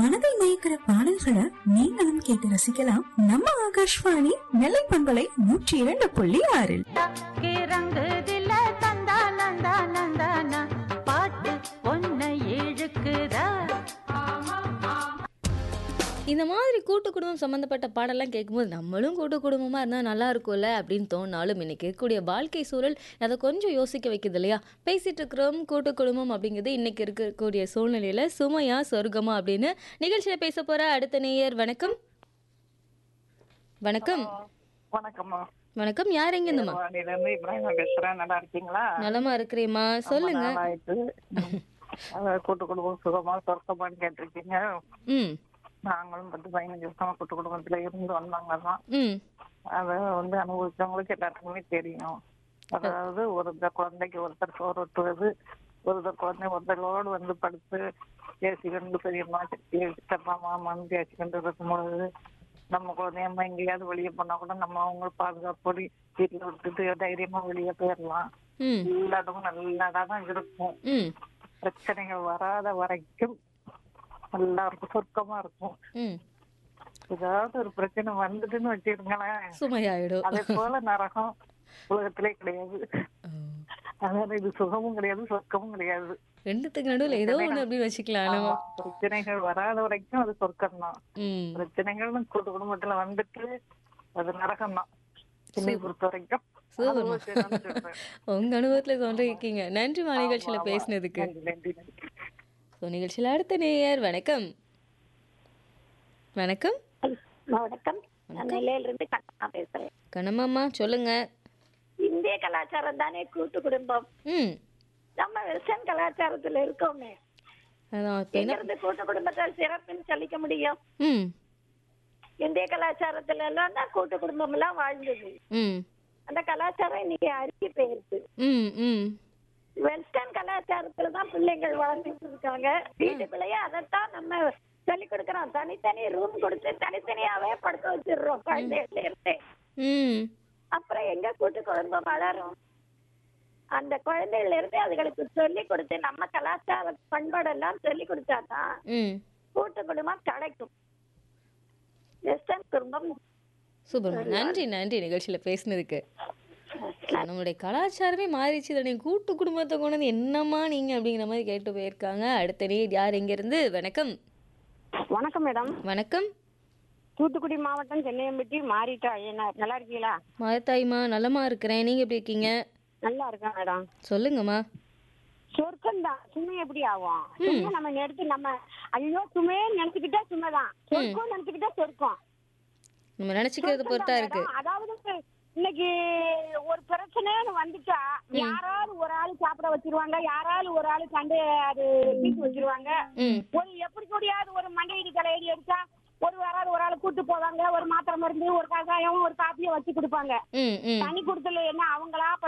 மனதை மயக்கிற பாடல்களை நீங்களும் கேட்டு ரசிக்கலாம் நம்ம ஆகாஷ்வாணி நெல்லை பண்பலை நூற்றி இரண்டு புள்ளி ஆறில் தக்கி ரங்குதில தந்தா நந்தா நந்தானா பாட்டு பொன்னை இழுக்குதா இந்த மாதிரி கூட்டு குடும்பம் சம்மந்தப்பட்ட பாடெல்லாம் கேட்கும்போது நம்மளும் கூட்டு குடும்பமாக இருந்தால் நல்லா இருக்கும்ல அப்படின்னு தோணாலும் இன்னைக்கு இருக்கக்கூடிய வாழ்க்கை சூழல் அதை கொஞ்சம் யோசிக்க வைக்குது இல்லையா பேசிட்டு இருக்கிறோம் கூட்டு குடும்பம் அப்படிங்கிறது இன்னைக்கு இருக்கக்கூடிய சூழ்நிலையில் சுமையா சொர்க்கமா அப்படின்னு நிகழ்ச்சியில் பேச போகிற அடுத்த நேயர் வணக்கம் வணக்கம் வணக்கம்மா வணக்கம் யார் எங்கேருந்துமா வாடியில இருந்து இப்ராஹிமா பேசுறேன் நல்லா இருக்கீங்களா நலமா இருக்கிறேம்மா சொல்லுங்க ரொம்ப நாளாயிட்டு. அதாவது கூட்டு குடும்பம் சுகமா சொர்க்கமான்னு கேட்டிருக்கீங்க ம் நாங்களும் பத்து பதினஞ்சு வருஷமா கூட்டு குடும்பத்துல இருந்து வந்தாங்க தான் ம் அதை வந்து அனுபவிச்சவங்களுக்கு எல்லாத்துக்குமே தெரியும் அதாவது ஒருத்தர் குழந்தைக்கு ஒருத்தர் சோறு ஒட்டுவது ஒருத்தர் குழந்தை ஒருத்தரோடு வந்து படுத்து பேசிக்கொண்டு பெரியம்மா சித்தி சித்தப்பா மாமான்னு பேசிக்கொண்டு இருக்கும்பொழுது நம்ம குழந்தையம்மா எங்கேயாவது வெளியே போனா கூட நம்ம அவங்க பாதுகாப்போடு வீட்டுல விட்டுட்டு தைரியமா வெளியே போயிடலாம் ம் எல்லா இடமும் நல்லதா தான் இருக்கும் ம் பிரச்சனைகள் வராத வரைக்கும் நல்லா இருக்கும் சொர்க்கமா இருக்கும் ம் ஏதாவது ஒரு பிரச்சனை வந்துட்டுன்னு வச்சிருங்களேன் சுமையாயிடும் அதே போல நரகம் உலகத்திலே கிடையாது அதனால இது சுகமும் கிடையாது சொர்க்கமும் கிடையாது ரெண்டுத்துக்கு நடுவில் ஏதோ ஒன்று அப்படின்னு வச்சுக்கலாம் நம்ம ஆமா, பிரச்சனைகள் வராத வரைக்கும் அது சொர்க்கம் தான் ம் பிரச்சனைகள்னு கூட்டு குடும்பத்துல வந்துட்டு அது நரகம் தான் என்னை பொறுத்த வரைக்கும் சூப்பர்மா. அனுபவிச்சதுனால சொல்றேன். உங்க அனுபவத்துல சொல்லிருக்கீங்க நன்றிமா நிகழ்ச்சியில ஆமா, ஆமா. பேசினதுக்கு நன்றி நன்றி நன்றி ஸோ நிகழ்ச்சியில் அடுத்த நேயர் வணக்கம் வணக்கம் வணக்கம் நான் நெல்லையில இருந்து கண்ணா பேசுறேன் கண்ணம்மாம்மா சொல்லுங்க இந்திய கலாச்சாரம் தானே கூட்டு குடும்பம் ம் நம்ம வெஸ்டர்ன் கலாச்சாரத்துல இருக்கோமே அதான் இப்போ என்ன இருந்து கூட்டு குடும்பத்தை சிறப்புன்னு சொல்லிக்க முடியும் ம் இந்திய கலாச்சாரத்துல எல்லாம் தான் கூட்டு குடும்பம் எல்லாம் வாழ்ந்தது ம் அந்த கலாச்சாரம் இன்னைக்கு அருகி போயிருது ம் ம் வெஸ்டர்ன் கலாச்சாரத்துல தான் பிள்ளைங்கள் வளர்ந்துட்டு இருக்காங்க வீட்டுக்குள்ளேயே அதைத்தான் நம்ம சொல்லி கொடுக்கறோம் தனித்தனி ரூம் கொடுத்து தனித்தனியாவே படுக்க வச்சிடுறோம் குழந்தைகள்ல இருந்தே ம் அப்புறம் எங்க கூட்டு குடும்பம் வளரும் அந்த குழந்தைகள்ல இருந்து அதுகளுக்கு சொல்லி கொடுத்து நம்ம கலாச்சார பண்பாடெல்லாம் சொல்லி கொடுத்தாதான் ம் கூட்டு குடும்பம் கிடைக்கும் வெஸ்டர்ன் குடும்பம் சூப்பர் நன்றி நன்றி நிகழ்ச்சியில் பேசினதுக்கு நம்மளுடைய கலாச்சாரமே மாறிடுச்சு இதை நீங்கள் கூட்டு குடும்பத்தை கொண்டு வந்து என்னம்மா நீங்கள் அப்படிங்கிற மாதிரி கேட்டு போயிருக்காங்க அடுத்த நேர் யார் எங்கேருந்து வணக்கம் வணக்கம் மேடம் வணக்கம் தூத்துக்குடி மாவட்டம் சென்னையம்பட்டி மாறிட்டா ஐயனார் நல்லா இருக்கீங்களா மாதாய்மா நலமா இருக்கிறேன் நீங்கள் எப்படி இருக்கீங்க நல்லா இருக்கேன் மேடம் சொல்லுங்கம்மா சொர்க்கம் தான் சுமை எப்படி ஆகும் சும்மா நம்ம எடுத்து நம்ம ஐயோ சுமையே நினைச்சுக்கிட்டா சுமைதான் சொர்க்கம் நினைச்சுக்கிட்டா சொர்க்கம் நம்ம நினச்சிக்கிறத பொறுத்தா சொர்க்கம் இருக்கு தான் மேடம். அதாவது இன்னைக்கு ஒரு பிரச்சனைன்னு வந்துட்டா யாராவது ஒரு ஆளு சாப்பிட வச்சிருவாங்க யாராவது ஒரு ஆளு சண்டை அது தீர்த்து வச்சிருவாங்க ம் ஒரு எப்படி கூடியாவது ஒரு மண்டையடி தலையடி அடிச்சா ஒரு யாராவது ஒரு ஆள் கூட்டு போவாங்க ஒரு மாத்திரை மருந்து ஒரு கசாயம் ஒரு காப்பியை வச்சு கொடுப்பாங்க ம் ம் தனி கொடுத்தல என்ன அவங்களா